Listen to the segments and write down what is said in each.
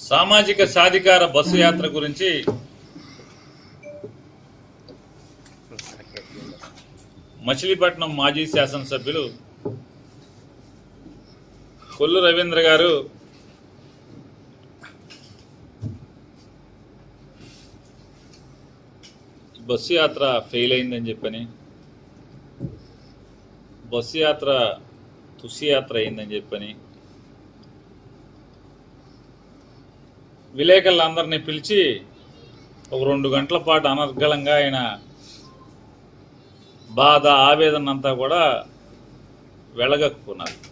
సామాజిక సాధికార బస్సు యాత్ర గురించి మచిలీపట్నం మాజీ శాసనసభ్యులు కొల్లు రవీంద్ర గారు బస్సు యాత్ర ఫెయిల్ అయిందని చెప్పని బస్సు యాత్ర తుసి యాత్ర అయిందని చెప్పని విలేకరులందరినీ పిలిచి ఒక రెండు గంటల పాటు అనర్గళంగా ఆయన బాధ ఆవేదన అంతా కూడా వెళ్ళగక్కున్నారు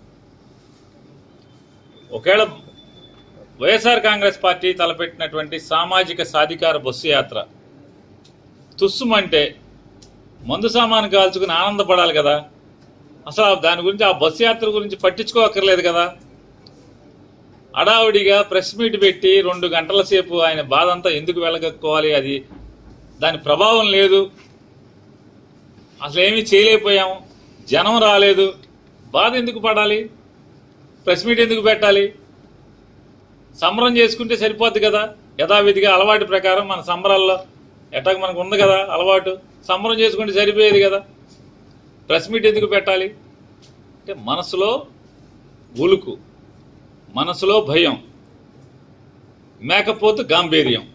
ఒకవేళ వైఎస్ఆర్ కాంగ్రెస్ పార్టీ తలపెట్టినటువంటి సామాజిక సాధికార బస్సు యాత్ర తుస్సుమంటే మందు సామాను కాల్చుకుని ఆనందపడాలి కదా అసలు దాని గురించి ఆ బస్సు యాత్ర గురించి పట్టించుకోక్కర్లేదు కదా అడావుడిగా ప్రెస్ మీట్ పెట్టి రెండు గంటల సేపు ఆయన బాధ అంతా ఎందుకు వెళ్ళగక్కోవాలి అది దాని ప్రభావం లేదు అసలు ఏమీ చేయలేకపోయాము జనం రాలేదు బాధ ఎందుకు పడాలి ప్రెస్ మీట్ ఎందుకు పెట్టాలి సంబరం చేసుకుంటే సరిపోద్ది కదా యథావిధిగా అలవాటు ప్రకారం మన సంబరాల్లో ఎట్టాగ మనకు ఉంది కదా అలవాటు సంబరం చేసుకుంటే సరిపోయేది కదా ప్రెస్ మీట్ ఎందుకు పెట్టాలి అంటే మనసులో ఉలుకు మనసులో భయం మేకపోతు గాంభీర్యం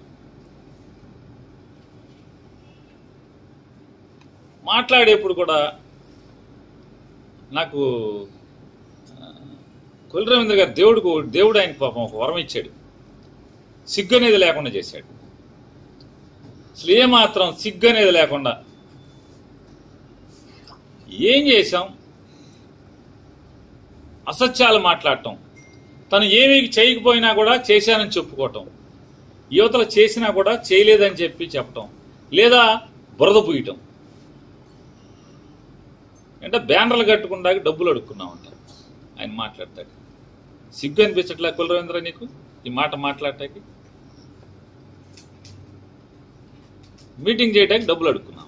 మాట్లాడేప్పుడు కూడా నాకు ఆ, కొల్లి రవీంద్ర గారు దేవుడు దేవుడు ఆయన పాపం ఒక వరం ఇచ్చాడు సిగ్గు అనేది లేకుండా చేశాడు అసలు ఏమాత్రం సిగ్గు అనేది లేకుండా ఏం చేశాం అసత్యాలు మాట్లాడటం తను ఏమీ చేయకపోయినా కూడా చేశానని చెప్పుకోవటం యువతలు చేసినా కూడా చేయలేదని చెప్పి చెప్పటం లేదా బురద పూయటం అంటే బ్యానర్లు కట్టుకుండా డబ్బులు అడుక్కున్నామంట ఆయన మాట్లాడతాడు సిగ్గు అనిపించట్లే కులరవీంద్ర నీకు ఈ మాట మాట్లాడటానికి మీటింగ్ చేయడానికి డబ్బులు అడుక్కున్నాం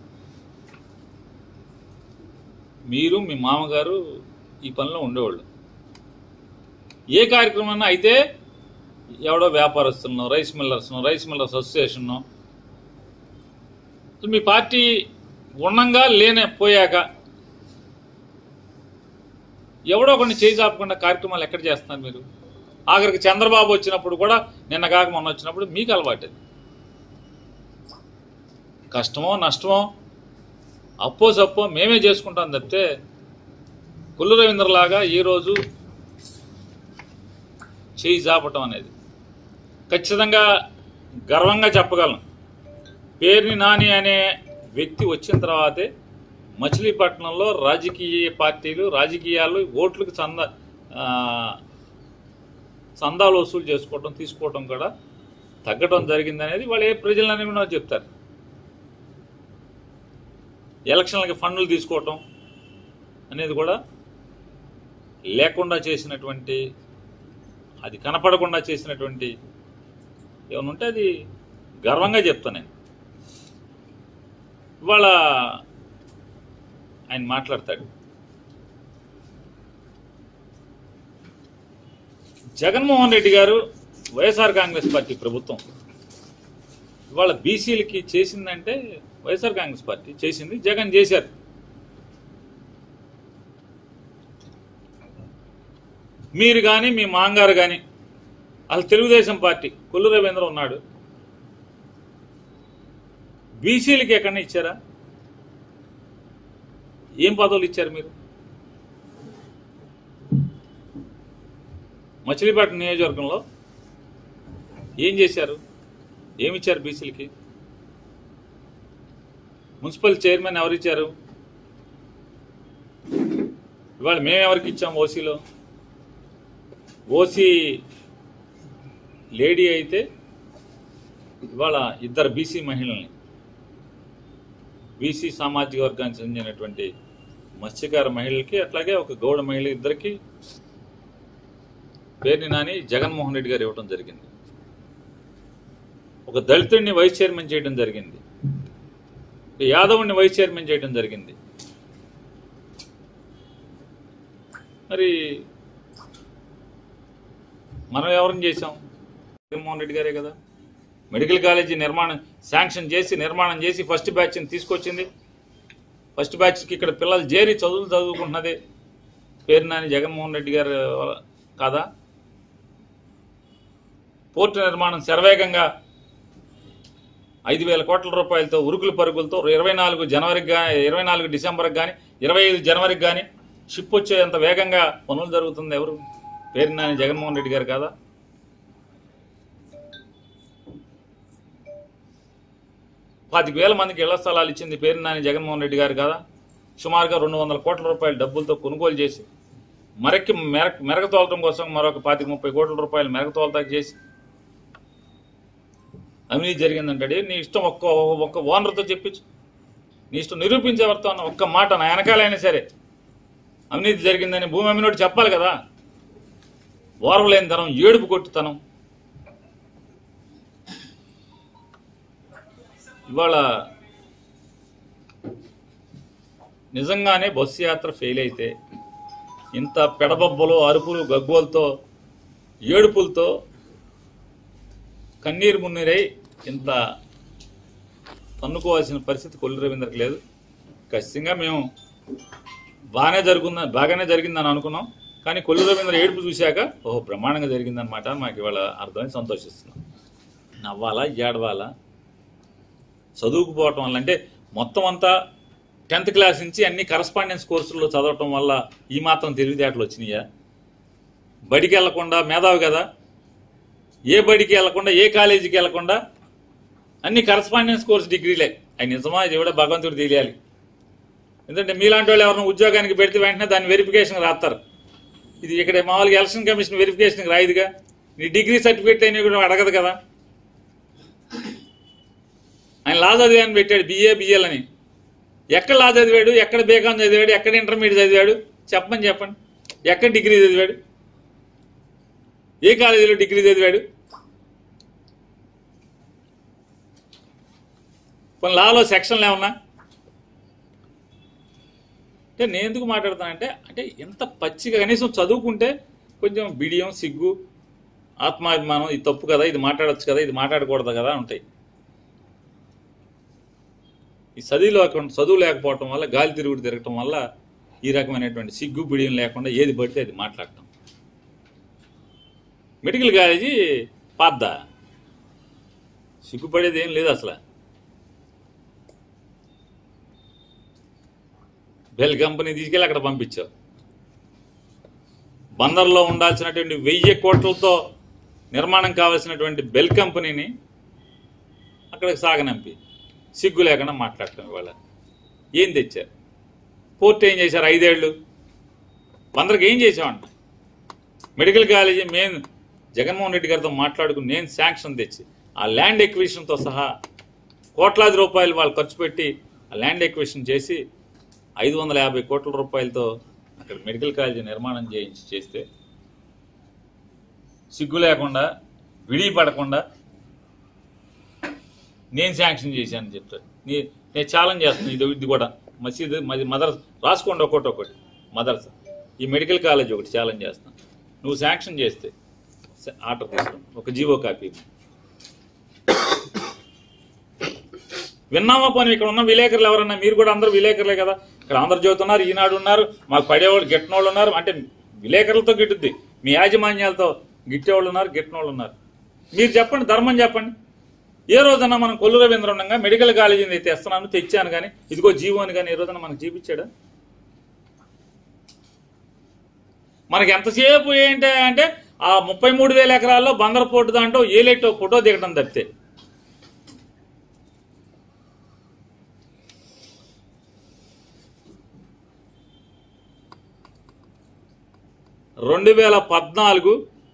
మీరు మీ మామగారు ఈ పనిలో ఉండేవాళ్ళు ఏ కార్యక్రమం అయితే ఎవడో వ్యాపారస్తులను రైస్ మిల్లర్స్ను రైస్ మిల్లర్స్ అసోసియేషన్ మీ పార్టీ ఉండంగా లేనే పోయాక ఎవడో కొన్ని చేయి చాపకుండా కార్యక్రమాలు ఎక్కడ చేస్తున్నారు మీరు ఆఖరికి చంద్రబాబు వచ్చినప్పుడు కూడా నిన్న కాక మొన్న వచ్చినప్పుడు మీకు అలవాటు అది కష్టమో నష్టమో అప్పో సప్పో మేమే చేసుకుంటాం తప్పితే కుల్లు రవీంద్రలాగా ఈరోజు చేయి చాపటం అనేది ఖచ్చితంగా గర్వంగా చెప్పగలను పేరుని నాని అనే వ్యక్తి వచ్చిన తర్వాతే మచిలీపట్నంలో రాజకీయ పార్టీలు రాజకీయాలు ఓట్లకు చంద ఆ, చందాలు వసూలు చేసుకోవటం తీసుకోవటం కూడా తగ్గటం జరిగింది అనేది వాళ్ళు ఏ ప్రజలని కూడా చెప్తారు ఎలక్షన్లకి ఫండ్లు తీసుకోవటం అనేది కూడా లేకుండా చేసినటువంటి అది కనపడకుండా చేసినటువంటి ఏమైనా ఉంటే అది గర్వంగా చెప్తాను నేను ఇవాళ ఆయన మాట్లాడతాడు జగన్మోహన్ రెడ్డి గారు వైఎస్ఆర్ కాంగ్రెస్ పార్టీ ప్రభుత్వం ఇవాళ బీసీలకి చేసిందంటే వైఎస్ఆర్ కాంగ్రెస్ పార్టీ చేసింది జగన్ చేశారు మీరు కానీ మీ మాంగారు కానీ అసలు తెలుగుదేశం పార్టీ కొల్లు రవీంద్ర ఉన్నాడు బీసీలకి ఎక్కడన్నా ఇచ్చారా ఏం పదవులు ఇచ్చారు మీరు మచిలీపట్నం నియోజకవర్గంలో ఏం చేశారు ఏమి ఇచ్చారు బీసీలకి మున్సిపల్ చైర్మన్ ఎవరు ఇచ్చారు ఇవాళ మేము ఎవరికి ఇచ్చాం ఓసీలో ఓసీ లేడీ అయితే ఇవాళ ఇద్దరు బీసీ మహిళల్ని బీసీ సామాజిక వర్గానికి చెందినటువంటి మత్స్యకార మహిళలకి అట్లాగే ఒక గౌడ మహిళ ఇద్దరికి పేరుని నాని జగన్మోహన్ రెడ్డి గారు ఇవ్వడం జరిగింది ఒక దళితుడిని వైస్ చైర్మన్ చేయడం జరిగింది ఒక యాదవుని వైస్ చైర్మన్ చేయడం జరిగింది మరి మనం ఎవరిని చేసాం జగన్మోహన్ రెడ్డి గారే కదా మెడికల్ కాలేజీ నిర్మాణం శాంక్షన్ చేసి నిర్మాణం చేసి ఫస్ట్ బ్యాచ్ని తీసుకొచ్చింది ఫస్ట్ బ్యాచ్కి ఇక్కడ పిల్లలు చేరి చదువులు చదువుకుంటున్నది పేరు నాని జగన్మోహన్ రెడ్డి గారు కాదా పోర్టు నిర్మాణం శరవేగంగా ఐదు వేల కోట్ల రూపాయలతో ఉరుకుల పరుగులతో ఇరవై నాలుగు జనవరికి కానీ ఇరవై నాలుగు డిసెంబర్కి కానీ ఇరవై ఐదు జనవరికి కానీ షిప్ వచ్చేంత వేగంగా పనులు జరుగుతుంది ఎవరు పేరు నాని జగన్మోహన్ రెడ్డి గారు కాదా పాతిక వేల మందికి ఇళ్ల స్థలాలు ఇచ్చింది పేరు నాని జగన్మోహన్ రెడ్డి గారు కదా సుమారుగా రెండు వందల కోట్ల రూపాయల డబ్బులతో కొనుగోలు చేసి మరక్కి మెరక మెరక తోలటం కోసం మరొక పాతిక ముప్పై కోట్ల రూపాయలు మెరక తోలతాకి చేసి అవినీతి జరిగిందంటాడు నీ ఇష్టం ఒక్క ఒక్క ఓనర్తో చెప్పించు నీ ఇష్టం నిరూపించేవర్తో అన్న ఒక్క మాట నా వెనకాలైనా సరే అవినీతి జరిగిందని భూమి అమ్మినోడు చెప్పాలి కదా ఓర్వలేని తనం ఏడుపు కొట్టుతనం ఇవాళ నిజంగానే బస్సు యాత్ర ఫెయిల్ అయితే ఇంత పెడబొబ్బలు అరుపులు గగ్గోలతో ఏడుపులతో కన్నీరు మున్నీరై ఇంత తన్నుకోవాల్సిన పరిస్థితి కొల్లు రవీంద్రకి లేదు ఖచ్చితంగా మేము బాగానే జరుగుంద బాగానే జరిగిందని అనుకున్నాం కానీ కొల్లు రవీంద్ర ఏడుపు చూశాక ఓహో బ్రహ్మాండంగా జరిగిందనమాట మాకు ఇవాళ అర్థమై సంతోషిస్తున్నాం నవ్వాలా ఏడవాలా చదువుకుపోవటం వల్ల అంటే మొత్తం అంతా టెన్త్ క్లాస్ నుంచి అన్ని కరస్పాండెన్స్ కోర్సుల్లో చదవటం వల్ల ఈ మాత్రం తెలివితేటలు వచ్చినాయా బడికి వెళ్లకుండా మేధావి కదా ఏ బడికి వెళ్లకుండా ఏ కాలేజీకి వెళ్లకుండా అన్ని కరస్పాండెన్స్ కోర్స్ డిగ్రీలే అవి నిజమా ఇది కూడా భగవంతుడు తెలియాలి ఎందుకంటే మీలాంటి వాళ్ళు ఎవరైనా ఉద్యోగానికి పెడితే వెంటనే దాన్ని వెరిఫికేషన్ రాస్తారు ఇది ఇక్కడ మామూలుగా ఎలక్షన్ కమిషన్ వెరిఫికేషన్కి రాయిదిగా నీ డిగ్రీ సర్టిఫికేట్ అయినా కూడా అడగదు కదా ఆయన లా చదివాని పెట్టాడు బిఏ బిఎల్ అని ఎక్కడ లా చదివాడు ఎక్కడ బీకాం చదివాడు ఎక్కడ ఇంటర్మీడియట్ చదివాడు చెప్పమని చెప్పండి ఎక్కడ డిగ్రీ చదివాడు ఏ కాలేజీలో డిగ్రీ చదివాడు కొన్ని లాలో సెక్షన్లు ఏమన్నా అంటే నేను ఎందుకు మాట్లాడుతానంటే అంటే ఎంత పచ్చిగా కనీసం చదువుకుంటే కొంచెం బిడియం సిగ్గు ఆత్మాభిమానం ఇది తప్పు కదా ఇది మాట్లాడొచ్చు కదా ఇది మాట్లాడకూడదు కదా ఉంటాయి ఈ చదువు లేకుండా చదువు లేకపోవటం వల్ల గాలి తిరుగుడు తిరగటం వల్ల ఈ రకమైనటువంటి సిగ్గు బిడియం లేకుండా ఏది పడితే అది మాట్లాడటం మెడికల్ కాలేజీ పాద్దా సిగ్గుపడేది ఏం లేదు అసలు బెల్ కంపెనీ తీసుకెళ్ళి అక్కడ పంపించావు బందర్లో ఉండాల్సినటువంటి వెయ్యి కోట్లతో నిర్మాణం కావాల్సినటువంటి బెల్ కంపెనీని అక్కడికి సాగనంపి సిగ్గు లేకుండా మాట్లాడటం ఇవాళ ఏం తెచ్చారు పోర్ట్ ఏం చేశారు ఐదేళ్లు బందరికి ఏం చేసామంట medical college main Jaganmohan Reddy గారితో మాట్లాడుకుని నేను శాంక్షన్ తెచ్చి ఆ ల్యాండ్ ఎక్విషన్తో సహా కోట్లాది రూపాయలు వాళ్ళు ఖర్చు పెట్టి ఆ ల్యాండ్ ఎక్విషన్ చేసి ఐదు వందల యాభై కోట్ల రూపాయలతో అక్కడ మెడికల్ కాలేజీ నిర్మాణం చేయించి చేస్తే సిగ్గు లేకుండా విడి పడకుండా నేను శాంక్షన్ చేశాను చెప్తాడు నీ నేను ఛాలెంజ్ చేస్తున్నాను ఇది ఇది కూడా మసీద్ మది మదర్స్ రాసుకోండి ఒకటి ఒకటి మదర్స్ ఈ మెడికల్ కాలేజ్ ఒకటి ఛాలెంజ్ చేస్తాను నువ్వు శాంక్షన్ చేస్తే స- ఆర్డర్ తీసుకో ఒక జీవో కాపీ విన్నామా పని ఇక్కడ ఉన్న విలేకరులు ఎవరన్నా మీరు కూడా అందరూ విలేకరులే కదా ఇక్కడ ఆంధ్రజ్యోతి ఉన్నారు ఈనాడు ఉన్నారు మాకు పడేవాళ్ళు గిట్టనోళ్ళు ఉన్నారు అంటే విలేకరులతో గిట్టుద్ది మీ యాజమాన్యాలతో గిట్టేవాళ్ళు ఉన్నారు గిట్టనోళ్ళు ఉన్నారు మీరు చెప్పండి ధర్మం చెప్పండి ఏ రోజన్నా మనం కొల్లు రవీంద్ర ఉండగా మెడికల్ కాలేజీని తెస్తున్నాను తెచ్చాను కానీ ఇదిగో జీవో అని కానీ ఏ రోజన్నా మనకు చూపించాడా మనకి ఎంతసేపు ఏంటి అంటే ఆ ముప్పై మూడు వేల ఎకరాల్లో బందర్ పోర్టు దాంట్లో ఏలెట్టో ఫోటో దిగడం తప్పితే రెండు వేల పద్నాలుగు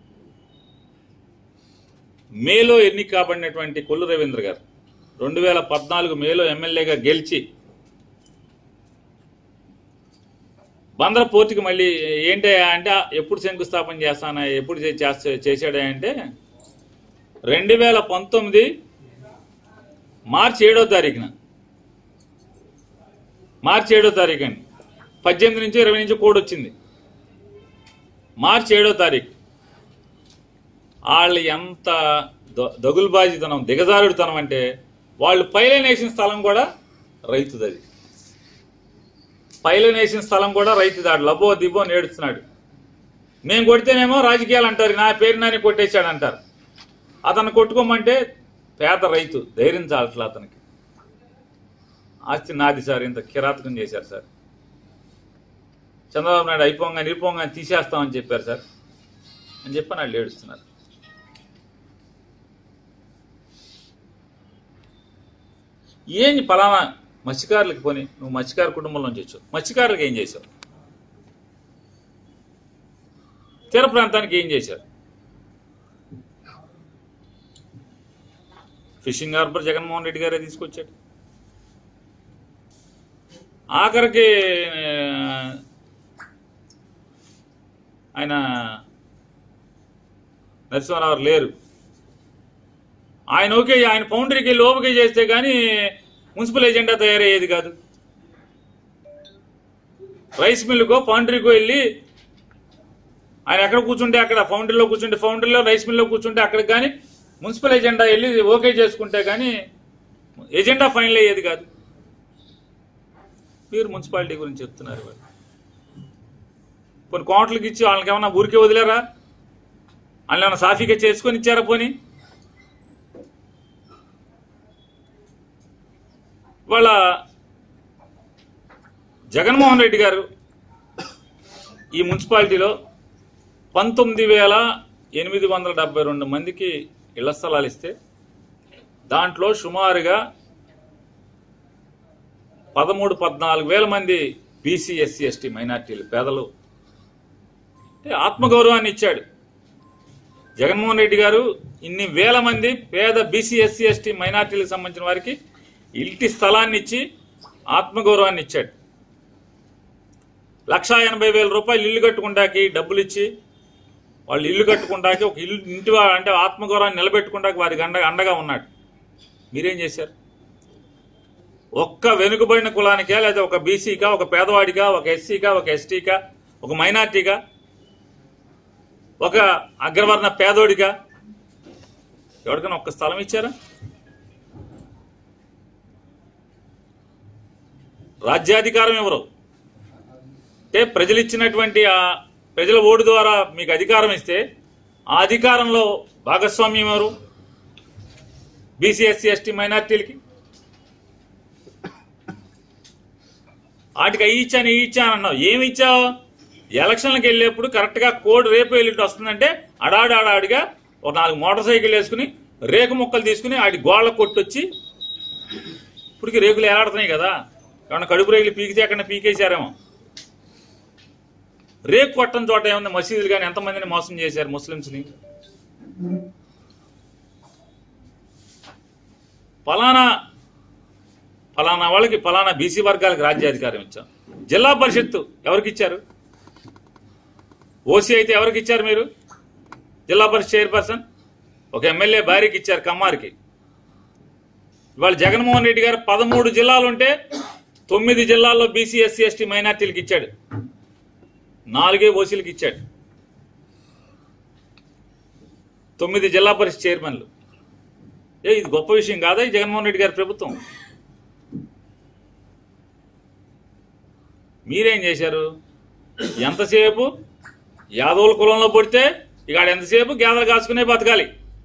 మేలో ఎన్నిక కాబడినటువంటి కొల్లు రవీంద్ర గారు రెండు వేల పద్నాలుగు మేలో ఎమ్మెల్యేగా గెలిచి బందర పోర్టుకి మళ్ళీ ఏంటి అంటే ఎప్పుడు శంకుస్థాపన చేస్తానా ఎప్పుడు చే- చేస్తా- చేశాడా అంటే రెండు వేల పంతొమ్మిది మార్చి ఏడో తారీఖున మార్చి ఏడో తారీఖు అండి పద్దెనిమిది నుంచి ఇరవై నుంచి కోడ్ వచ్చింది మార్చి ఏడో తారీఖు వాళ్ళు ఎంత ద- దగులుబాజీతనం దిగజారుడుతనం అంటే వాళ్ళు పైలైన్ వేసిన స్థలం కూడా రైతుది అది పైలైన్ వేసిన స్థలం కూడా రైతుది ఆడు లబో దిబో నేడుస్తున్నాడు మేము కొడితేనేమో రాజకీయాలు అంటారు నా పేరు నాని కొట్టేశాడు అంటారు అతను కొట్టుకోమంటే పేద రైతు ధైర్యం చాలట్లా అతనికి ఆస్తి నాది సార్ ఇంత కిరాతకం చేశారు సార్ చంద్రబాబు నాయుడు అయిపోగా నిరుపోగా తీసేస్తామని చెప్పారు సార్ అని చెప్పి వాళ్ళు ఏడుస్తున్నారు ఏంటి పలానా మత్స్యకారులకి పోని నువ్వు మత్స్యకార కుటుంబంలో నుంచి వచ్చావు మత్స్యకారులకు ఏం చేశావు తీర ప్రాంతానికి ఏం చేశారు ఫిషింగ్ హార్బర్ జగన్మోహన్ రెడ్డి గారే తీసుకొచ్చాడు ఆఖరికి ఆ, ఆయన నరసింహారావు లేరు ఆయన ఓకే ఆయన ఫౌండరీకి వెళ్ళి ఓకే చేస్తే కానీ మున్సిపల్ ఎజెండా తయారయ్యేది కాదు రైస్ మిల్లుకో ఫౌండరీకో వెళ్ళి ఆయన ఎక్కడ కూర్చుంటే అక్కడ ఫౌండరీలో కూర్చుంటే ఫౌండరీలో రైస్ మిల్లో కూర్చుంటే అక్కడికి కానీ మున్సిపల్ ఎజెండా వెళ్ళి ఓకే చేసుకుంటే కానీ ఎజెండా ఫైనల్ అయ్యేది కాదు మీరు మున్సిపాలిటీ గురించి చెప్తున్నారు ఇవాళ. కొన్ని కోట్లకి ఇచ్చి వాళ్ళకి ఏమన్నా ఊరికే వదిలేరా వాళ్ళని ఏమన్నా సాఫీగా చేసుకొని ఇచ్చారా పోని వాళ్ళ జగన్మోహన్ రెడ్డి గారు ఈ మున్సిపాలిటీలో పంతొమ్మిది వేల ఎనిమిది వందల డెబ్బై రెండు మందికి ఇళ్ల స్థలాలు ఇస్తే దాంట్లో సుమారుగా పదమూడు పద్నాలుగు వేల మంది బీసీ ఎస్సీ ఎస్టీ మైనార్టీలు పేదలు అంటే ఆత్మగౌరవాన్ని ఇచ్చాడు జగన్మోహన్ రెడ్డి గారు ఇన్ని వేల మంది పేద బీసీ ఎస్సీ ఎస్టీ మైనార్టీలకు సంబంధించిన వారికి ఇంటి స్థలాన్ని ఇచ్చి ఆత్మగౌరవాన్ని ఇచ్చాడు లక్షా ఎనభై వేల రూపాయలు ఇల్లు కట్టుకుంటాకి డబ్బులు ఇచ్చి వాళ్ళు ఇల్లు కట్టుకుంటాకి ఒక ఇల్లు ఇంటి వా- అంటే ఆత్మగౌరవాన్ని నిలబెట్టుకుంటాకి వారికి అండ అండగా ఉన్నాడు మీరేం చేశారు ఒక్క వెనుకబడిన కులానికా లేదా ఒక బీసీకా ఒక పేదవాడికా ఒక ఎస్సీకా ఒక ఎస్టీకా ఒక మైనార్టీగా ఒక అగ్రవర్ణ పేదోడిగా ఎవరికైనా ఒక్క స్థలం ఇచ్చారా రాజ్యాధికారం ఎవరు అంటే ప్రజలు ఇచ్చినటువంటి ఆ ప్రజల ఓటు ద్వారా మీకు అధికారం ఇస్తే ఆ అధికారంలో భాగస్వామ్యం ఎవరు బీసీ ఎస్సీ ఎస్టీ మైనార్టీలకి వాటికి అవి ఇచ్చాను ఇవి ఇచ్చాను అన్నావు ఏమి ఇచ్చావు ఎలక్షన్లకు వెళ్ళేప్పుడు కరెక్ట్గా కోడ్ రేపు వెళ్ళిట్టు వస్తుందంటే అడాడు అడాడిగా ఒక నాలుగు మోటార్ సైకిల్ వేసుకుని రేకు ముక్కలు తీసుకుని వాటి గోళ్ళ కొట్టొచ్చి ఇప్పటికి రేకులు ఏలాడుతున్నాయి కదా ఏమన్నా కడుపు రేకులు పీకితే అక్కడ పీకేశారేమో రేకు కొట్టని చోట ఏముంది మసీదులు కానీ ఎంతమందిని మోసం చేశారు ముస్లింస్ని ఫలానా ఫలానా వాళ్ళకి ఫలానా బీసీ వర్గాలకు రాజ్యాధికారం ఇచ్చాం జిల్లా పరిషత్తు ఎవరికి ఇచ్చారు ఓసీ అయితే ఎవరికి ఇచ్చారు మీరు జిల్లా పరిషత్ చైర్పర్సన్ ఒక ఎమ్మెల్యే భార్యకి ఇచ్చారు కమ్మారికి ఇవాళ జగన్మోహన్ రెడ్డి గారు పదమూడు జిల్లాలు ఉంటే తొమ్మిది జిల్లాల్లో బీసీ ఎస్సీ ఎస్టీ మైనార్టీలకు ఇచ్చాడు నాలుగే ఓసీలకు ఇచ్చాడు తొమ్మిది జిల్లా పరిషత్ చైర్మన్లు ఏ ఇది గొప్ప విషయం కాదా ఈ జగన్మోహన్ రెడ్డి గారి ప్రభుత్వం మీరేం చేశారు ఎంతసేపు యాదవుల కులంలో పుడితే ఇక ఆడు ఎంతసేపు గేదలు కాసుకునే బతకాలి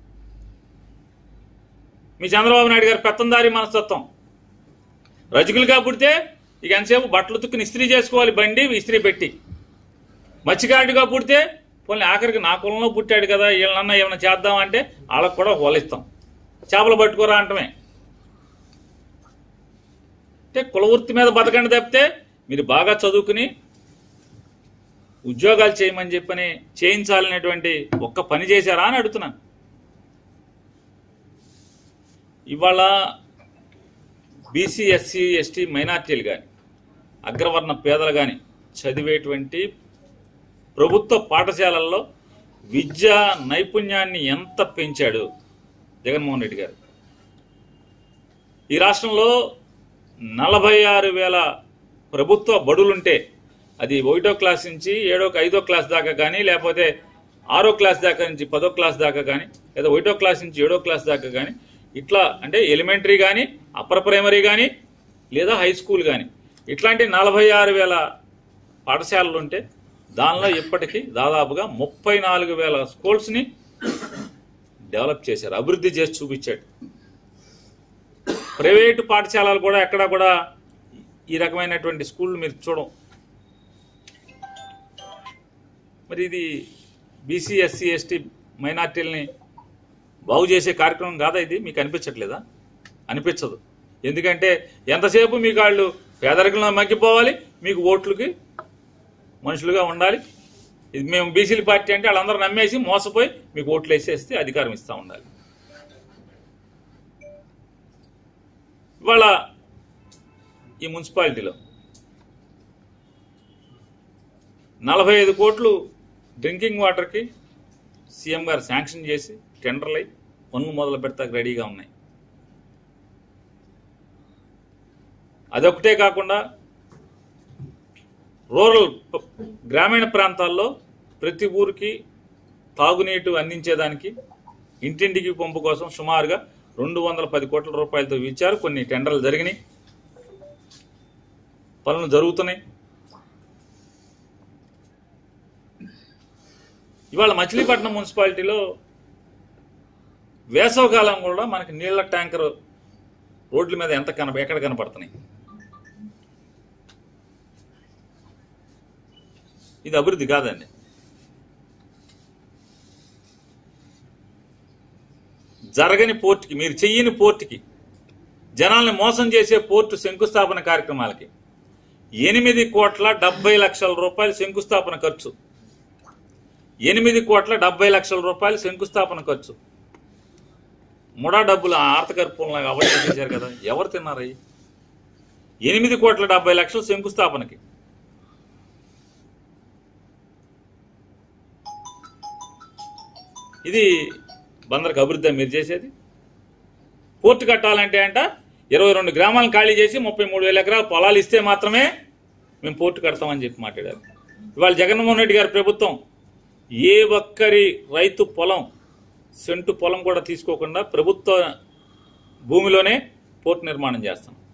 మీ చంద్రబాబు నాయుడు గారి పెత్తందారి మనస్తత్వం రజకులుగా పుడితే ఇక ఎంతసేపు బట్టలు తుక్కుని ఇస్త్రీ చేసుకోవాలి బండి ఇస్త్రీ పెట్టి మత్స్యకారుడిగా పుడితే పోనీ ఆఖరికి నా కులంలో పుట్టాడు కదా వీళ్ళన్నా ఏమైనా చేద్దామంటే వాళ్ళకు కూడా హోలిస్తాం చేపలు పట్టుకోరా అంటమే అంటే కులవృత్తి మీద బతకండి తప్పితే మీరు బాగా చదువుకుని ఉద్యోగాలు చేయమని చెప్పని చేయించాలనేటువంటి ఒక్క పని చేశారా అని అడుగుతున్నాను ఇవాళ బీసీ ఎస్సీ ఎస్టీ మైనార్టీలు కానీ అగ్రవర్ణ పేదలు కానీ చదివేటువంటి ప్రభుత్వ పాఠశాలల్లో విద్యా నైపుణ్యాన్ని ఎంత పెంచాడు జగన్మోహన్ రెడ్డి గారు ఈ రాష్ట్రంలో నలభై ఆరు వేల ప్రభుత్వ బడులుంటే అది ఒకటో క్లాస్ నుంచి ఏడో ఐదో క్లాస్ దాకా కానీ లేకపోతే ఆరో క్లాస్ దాకా నుంచి పదో క్లాస్ దాకా కానీ లేదా ఒకటో క్లాస్ నుంచి ఏడో క్లాస్ దాకా కానీ ఇట్లా అంటే ఎలిమెంటరీ కానీ అప్పర్ ప్రైమరీ కానీ లేదా హై స్కూల్ కానీ ఇట్లాంటి నలభై ఆరు వేల పాఠశాలలు ఉంటే దానిలో ఇప్పటికీ దాదాపుగా ముప్పై నాలుగు వేల స్కూల్స్ని డెవలప్ చేశారు అభివృద్ధి చేసి చూపించాడు ప్రైవేటు పాఠశాలలు కూడా ఎక్కడా కూడా ఈ రకమైనటువంటి స్కూళ్ళు మీరు చూడం మరి ఇది బీసీ ఎస్సీ ఎస్టీ మైనార్టీలని బాగు చేసే కార్యక్రమం కాదా ఇది మీకు అనిపించట్లేదా అనిపించదు ఎందుకంటే ఎంతసేపు మీకు వాళ్ళు పేదరికంలో మగ్గిపోవాలి మీకు ఓట్లకి మనుషులుగా ఉండాలి ఇది మేము బీసీల పార్టీ అంటే వాళ్ళందరూ నమ్మేసి మోసపోయి మీకు ఓట్లు వేసేస్తే అధికారం ఇస్తూ ఉండాలి ఇవాళ ఈ మున్సిపాలిటీలో నలభై ఐదు కోట్లు డ్రింకింగ్ వాటర్కి సీఎం గారు శాంక్షన్ చేసి టెండర్లు అయి పన్ను మొదలు పెడతాకు రెడీగా ఉన్నాయి అదొకటే కాకుండా రూరల్ ప- గ్రామీణ ప్రాంతాల్లో ప్రతి ఊరికి తాగునీటు అందించేదానికి ఇంటింటికి పంపు కోసం సుమారుగా రెండు వందల పది కోట్ల రూపాయలతో ఇచ్చారు కొన్ని టెండర్లు జరిగినాయి పనులు జరుగుతున్నాయి ఇవాళ మచిలీపట్నం మున్సిపాలిటీలో వేసవకాలం కూడా మనకి నీళ్ల ట్యాంకర్ రోడ్ల మీద ఎంత కన ఎక్కడ కనపడుతున్నాయి ఇది అభివృద్ధి కాదండి జరగని పోర్టుకి మీరు చెయ్యని పోర్టుకి జనాల్ని మోసం చేసే పోర్టు శంకుస్థాపన కార్యక్రమాలకి ఎనిమిది కోట్ల డెబ్బై లక్షల రూపాయలు శంకుస్థాపన ఖర్చు ఎనిమిది కోట్ల డెబ్బై లక్షల రూపాయలు శంకుస్థాపన ఖర్చు ముడా డబ్బులు ఆర్తకర్పూలంగా అవన్నీ చేశారు కదా ఎవరు తిన్నారు అయ్యి ఎనిమిది కోట్ల డెబ్బై లక్షల శంకుస్థాపనకి ఇది బందరికి అభివృద్ధి మీరు చేసేది పోర్టు కట్టాలంటే అంట ఇరవై రెండు గ్రామాలను ఖాళీ చేసి ముప్పై మూడు వేల ఎకరాల పొలాలు ఇస్తే మాత్రమే మేము పోర్టు కడతామని చెప్పి మాట్లాడారు ఇవాళ జగన్మోహన్ రెడ్డి గారి ప్రభుత్వం ఏ ఒక్కరి రైతు పొలం సెంటు పొలం కూడా తీసుకోకుండా ప్రభుత్వ భూమిలోనే పోర్టు నిర్మాణం చేస్తాం